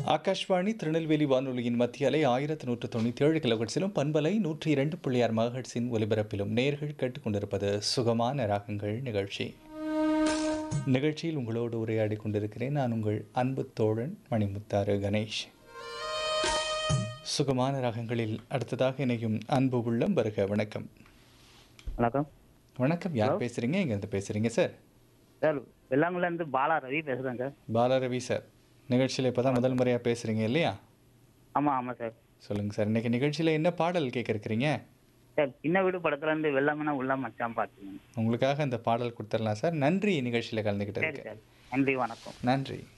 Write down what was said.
ஆகாஷ்வாணி திருநெல்வேலி வானொலியின் மத்திய அலை ஆயிரத்து நூற்று தொண்ணூற்றி ஏழு கிலோஹெட்ஸிலும் பண்பலை நூற்றி இரண்டு புள்ளி ஆறு மகஹெட்ஸின் ஒலிபரப்பிலும் நேர்கள் கேட்டுக்கொண்டிருப்பது சுகமான ராகங்கள் நிகழ்ச்சி நிகழ்ச்சியில் உங்களோடு உரையாடி கொண்டிருக்கிறேன் நான் உங்கள் அன்பு தோழன் மணிமுத்தாறு கணேஷ் சுகமான ராகங்களில் அடுத்ததாக இணையும் அன்பு உள்ளம் வருக வணக்கம் வணக்கம் வணக்கம் யார் பேசுறீங்க எங்கேருந்து பேசுறீங்க சார் சார் வெள்ளாங்குள்ள இருந்து பாலா ரவி பேசுறேன் சார் பாலரவி சார் நிகழ்ச்சியில் இப்போ தான் முதல் முறையாக பேசுகிறீங்க இல்லையா ஆமா ஆமா சார் சொல்லுங்கள் சார் இன்னைக்கு நிகழ்ச்சியில் என்ன பாடல் கேட்க இருக்கிறீங்க சார் சின்ன வீடு படத்துல இருந்து வெள்ளாமனா உள்ள மச்சான் பார்த்துங்க உங்களுக்காக இந்த பாடல் கொடுத்துடலாம் சார் நன்றி நிகழ்ச்சியில் சரி கலந்துக்கிட்டதுக்கு சார் நன்றி வணக்கம் நன்றி